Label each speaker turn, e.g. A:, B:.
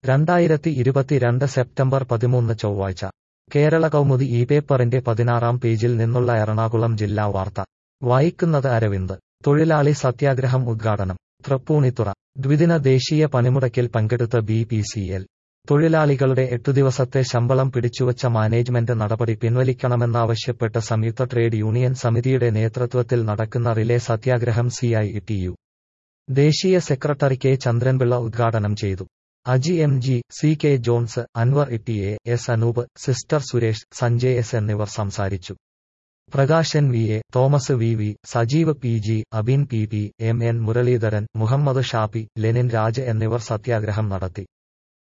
A: രണ്ടായിരത്തി ഇരുപത്തിരണ്ട് സെപ്റ്റംബർ പതിമൂന്ന് ചൊവ്വാഴ്ച കേരള കൗമുദി ഈ പേപ്പറിന്റെ പതിനാറാം പേജിൽ നിന്നുള്ള എറണാകുളം ജില്ലാ വാർത്ത വായിക്കുന്നത് അരവിന്ദ് തൊഴിലാളി സത്യാഗ്രഹം ഉദ്ഘാടനം തൃപ്പൂണിത്തുറ ദ്വിദിന ദേശീയ പണിമുടക്കിൽ പങ്കെടുത്ത ബി പി സി എൽ തൊഴിലാളികളുടെ എട്ടു ദിവസത്തെ ശമ്പളം പിടിച്ചുവച്ച മാനേജ്മെന്റ് നടപടി പിൻവലിക്കണമെന്നാവശ്യപ്പെട്ട് സംയുക്ത ട്രേഡ് യൂണിയൻ സമിതിയുടെ നേതൃത്വത്തിൽ നടക്കുന്ന റിലേ സത്യാഗ്രഹം സിഐ ടി യു ദേശീയ സെക്രട്ടറി കെ ചന്ദ്രൻപിള്ള ഉദ്ഘാടനം ചെയ്തു Aji M G C K Jones Anwar E T A S Anoop sister Suresh Sanjay S എന്നിവർ സംസാരിച്ചു Prakashan V A Thomas V V Sajeev P G Abin P P M N Muraleedharan Muhammad Shafi Lenin Raj എന്നിവർ സത്യാഗ്രഹം നടത്തി